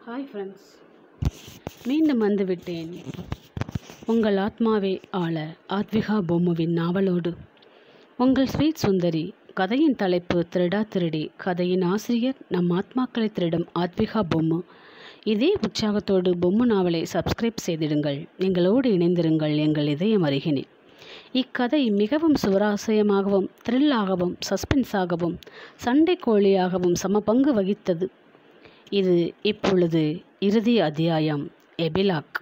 hi friends மீண்டும் வந்துவிட்டேன் உங்கள் ஆத்மாவை ஆள ஆத்விகா பொம்முவின் நாவலோடு உங்கள் ஸ்வீட் சுந்தரி கதையின் தலைப்பு திருடா திருடி கதையின் ஆசிரியர் நம் ஆத்மாக்களை திருடும் ஆத்விகா பொம்மு இதே உற்சாகத்தோடு பொம்மு நாவலை சப்ஸ்கிரைப் செய்திடுங்கள் எங்களோடு இணைந்திருங்கள் எங்கள் இதயம் அருகினே இக்கதை மிகவும் சுவராசயமாகவும் த்ரில்லாகவும் சஸ்பென்ஸாகவும் சண்டை கோழியாகவும் சம பங்கு வகித்தது இது இப்பொழுது இறுதி அத்தியாயம் எபிலாக்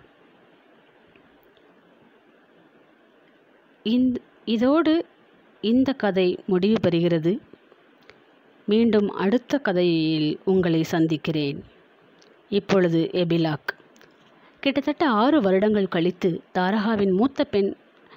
இந்த இதோடு இந்த கதை முடிவு பெறுகிறது மீண்டும் அடுத்த கதையில் உங்களை சந்திக்கிறேன் இப்பொழுது எபிலாக் கிட்டத்தட்ட ஆறு வருடங்கள் கழித்து தாரகாவின் மூத்த பெண்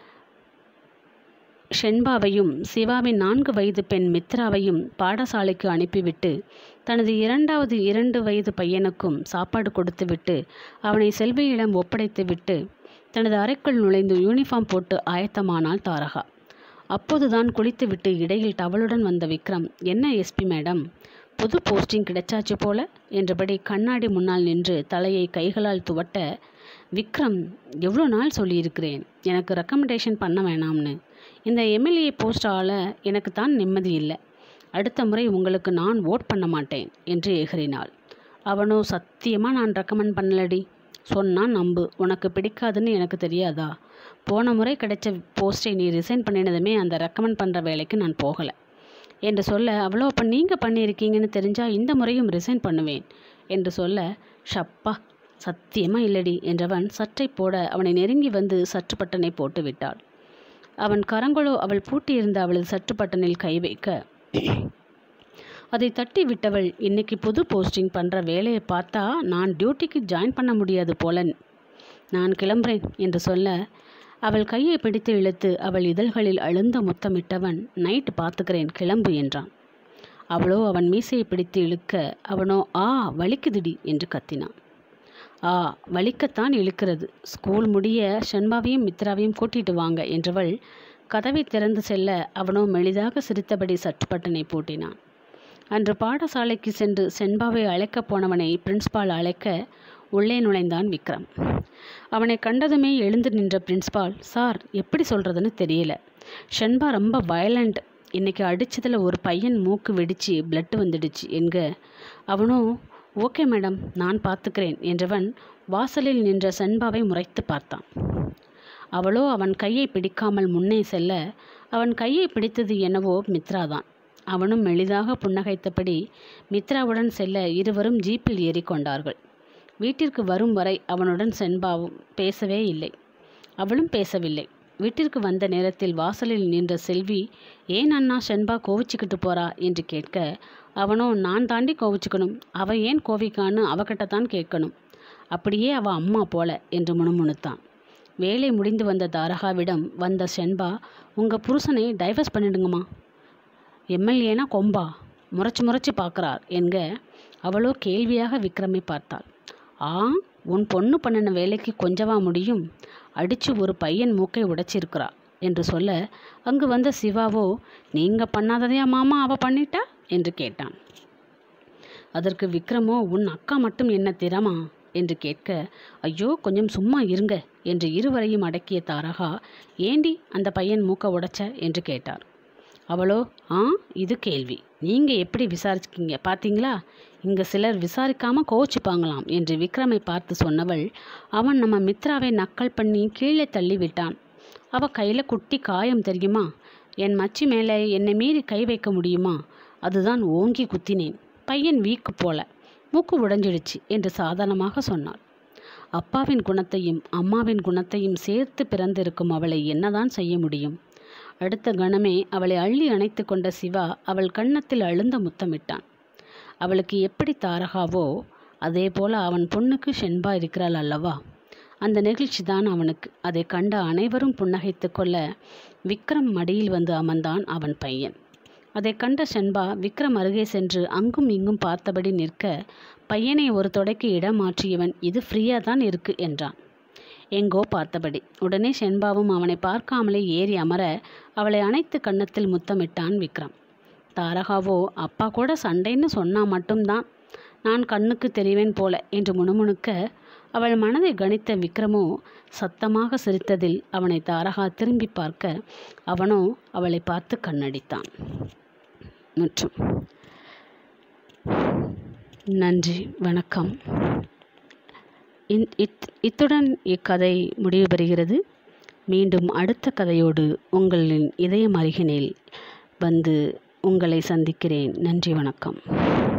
ஷென்பாவையும் சிவாவின் நான்கு வயது பெண் மித்ராவையும் பாடசாலைக்கு அனுப்பிவிட்டு தனது இரண்டாவது இரண்டு வயது பையனுக்கும் சாப்பாடு கொடுத்துவிட்டு அவனை செல்வியிடம் ஒப்படைத்துவிட்டு தனது அறைக்குள் நுழைந்து யூனிஃபார்ம் போட்டு ஆயத்தமானாள் தாரகா அப்போதுதான் குளித்துவிட்டு இடையில் டவலுடன் வந்த விக்ரம் என்ன எஸ்பி மேடம் புது போஸ்டிங் கிடைச்சாச்சு போல என்றபடி கண்ணாடி முன்னால் நின்று தலையை கைகளால் துவட்ட விக்ரம் எவ்வளோ நாள் சொல்லியிருக்கிறேன் எனக்கு ரெக்கமெண்டேஷன் பண்ண வேணாம்னு இந்த எம்எல்ஏ போஸ்ட் ஆள எனக்கு தான் நிம்மதி இல்லை அடுத்த முறை உங்களுக்கு நான் ஓட் பண்ண மாட்டேன் என்று எகிறினாள் அவனோ சத்தியமாக நான் ரெக்கமெண்ட் பண்ணலடி சொன்னால் நம்பு உனக்கு பிடிக்காதுன்னு எனக்கு தெரியாதா போன முறை கிடைச்ச போஸ்ட்டை நீ ரிசைன் பண்ணினதுமே அந்த ரெக்கமெண்ட் பண்ணுற வேலைக்கு நான் போகலை என்று சொல்ல அவ்வளோ அப்போ நீங்கள் பண்ணியிருக்கீங்கன்னு தெரிஞ்சால் இந்த முறையும் ரிசைன் பண்ணுவேன் என்று சொல்ல ஷப்பா சத்தியமாக இல்லடி என்றவன் சற்றை போட அவனை நெருங்கி வந்து சற்று பட்டனை போட்டு விட்டாள் அவன் கரங்களோ அவள் பூட்டியிருந்த அவளது சற்று பட்டனில் கை வைக்க அதை தட்டி விட்டவள் இன்னைக்கு புது போஸ்டிங் பண்ணுற வேலையை பார்த்தா நான் டியூட்டிக்கு ஜாயின் பண்ண முடியாது போல நான் கிளம்புறேன் என்று சொல்ல அவள் கையை பிடித்து இழுத்து அவள் இதழ்களில் அழுந்த முத்தமிட்டவன் நைட் பார்த்துக்கிறேன் கிளம்பு என்றான் அவளோ அவன் மீசையை பிடித்து இழுக்க அவனோ ஆ வலிக்குதுடி என்று கத்தினான் ஆ வலிக்கத்தான் இழுக்கிறது ஸ்கூல் முடிய ஷண்பாவையும் மித்ராவையும் கூட்டிட்டு வாங்க என்றவள் கதவை திறந்து செல்ல அவனோ மெளிதாக சிரித்தபடி சட்டுப்பட்டனை பூட்டினான் அன்று பாடசாலைக்கு சென்று செண்பாவை அழைக்கப் போனவனை பிரின்ஸ்பால் அழைக்க உள்ளே நுழைந்தான் விக்ரம் அவனை கண்டதுமே எழுந்து நின்ற பிரின்ஸ்பால் சார் எப்படி சொல்கிறதுன்னு தெரியல ஷென்பா ரொம்ப வயலண்ட் இன்னைக்கு அடித்ததில் ஒரு பையன் மூக்கு வெடிச்சு பிளட்டு வந்துடுச்சு என்க அவனும் ஓகே மேடம் நான் பார்த்துக்கிறேன் என்றவன் வாசலில் நின்ற செண்பாவை முறைத்து பார்த்தான் அவளோ அவன் கையை பிடிக்காமல் முன்னே செல்ல அவன் கையை பிடித்தது என்னவோ மித்ராதான் அவனும் மெளிதாக புன்னகைத்தபடி மித்ராவுடன் செல்ல இருவரும் ஜீப்பில் ஏறிக்கொண்டார்கள் வீட்டிற்கு வரும் வரை அவனுடன் செண்பாவும் பேசவே இல்லை அவளும் பேசவில்லை வீட்டிற்கு வந்த நேரத்தில் வாசலில் நின்ற செல்வி ஏன் அண்ணா செண்பா கோவிச்சுக்கிட்டு போறா என்று கேட்க அவனோ நான் தாண்டி கோவிச்சுக்கணும் அவ ஏன் கோவிக்கான்னு அவகிட்ட தான் கேட்கணும் அப்படியே அவ அம்மா போல என்று முணுமுணுத்தான் வேலை முடிந்து வந்த தாரகாவிடம் வந்த செண்பா உங்கள் புருஷனை டைவர்ஸ் பண்ணிடுங்கம்மா எம்எல்ஏனா கொம்பா முறைச்சி முறைச்சி பார்க்குறார் என்க அவளோ கேள்வியாக விக்ரமை பார்த்தாள் ஆ உன் பொண்ணு பண்ணின வேலைக்கு கொஞ்சவா முடியும் அடித்து ஒரு பையன் மூக்கை உடைச்சிருக்கிறா என்று சொல்ல அங்கு வந்த சிவாவோ நீங்கள் பண்ணாததையா மாமா அவ பண்ணிட்டா என்று கேட்டான் அதற்கு விக்ரமோ உன் அக்கா மட்டும் என்ன திறமா என்று கேட்க ஐயோ கொஞ்சம் சும்மா இருங்க என்று இருவரையும் அடக்கிய தாரகா ஏண்டி அந்த பையன் மூக்க உடைச்ச என்று கேட்டார் அவளோ ஆ இது கேள்வி நீங்கள் எப்படி விசாரிச்சிக்கிங்க பார்த்தீங்களா இங்கே சிலர் விசாரிக்காமல் கோச்சிப்பாங்களாம் என்று விக்ரமை பார்த்து சொன்னவள் அவன் நம்ம மித்ராவை நக்கல் பண்ணி கீழே தள்ளி விட்டான் அவ கையில் குட்டி காயம் தெரியுமா என் மச்சி மேலே என்னை மீறி கை வைக்க முடியுமா அதுதான் ஓங்கி குத்தினேன் பையன் வீக்கு போல மூக்கு உடைஞ்சிடுச்சு என்று சாதாரணமாக சொன்னாள் அப்பாவின் குணத்தையும் அம்மாவின் குணத்தையும் சேர்த்து பிறந்திருக்கும் அவளை என்னதான் செய்ய முடியும் அடுத்த கணமே அவளை அள்ளி அணைத்து கொண்ட சிவா அவள் கன்னத்தில் அழுந்த முத்தமிட்டான் அவளுக்கு எப்படி தாரகாவோ அதே போல அவன் பொண்ணுக்கு ஷென்பா இருக்கிறாள் அல்லவா அந்த நிகழ்ச்சி தான் அவனுக்கு அதை கண்ட அனைவரும் புன்னகைத்து கொள்ள விக்ரம் மடியில் வந்து அமர்ந்தான் அவன் பையன் அதை கண்ட ஷென்பா விக்ரம் அருகே சென்று அங்கும் இங்கும் பார்த்தபடி நிற்க பையனை ஒரு தொடைக்கு இடம் மாற்றியவன் இது ஃப்ரீயாக தான் இருக்கு என்றான் எங்கோ பார்த்தபடி உடனே ஷென்பாவும் அவனை பார்க்காமலே ஏறி அமர அவளை அணைத்து கன்னத்தில் முத்தமிட்டான் விக்ரம் தாரகாவோ அப்பா கூட சண்டைன்னு சொன்னா மட்டும்தான் நான் கண்ணுக்கு தெரிவேன் போல என்று முணுமுணுக்க அவள் மனதை கணித்த விக்ரமோ சத்தமாக சிரித்ததில் அவனை தாரகா திரும்பி பார்க்க அவனோ அவளை பார்த்து கண்ணடித்தான் மற்றும் நன்றி வணக்கம் இந்- இத் இத்துடன் இக்கதை முடிவு பெறுகிறது மீண்டும் அடுத்த கதையோடு உங்களின் இதயம் அருகினில் வந்து உங்களை சந்திக்கிறேன் நன்றி வணக்கம்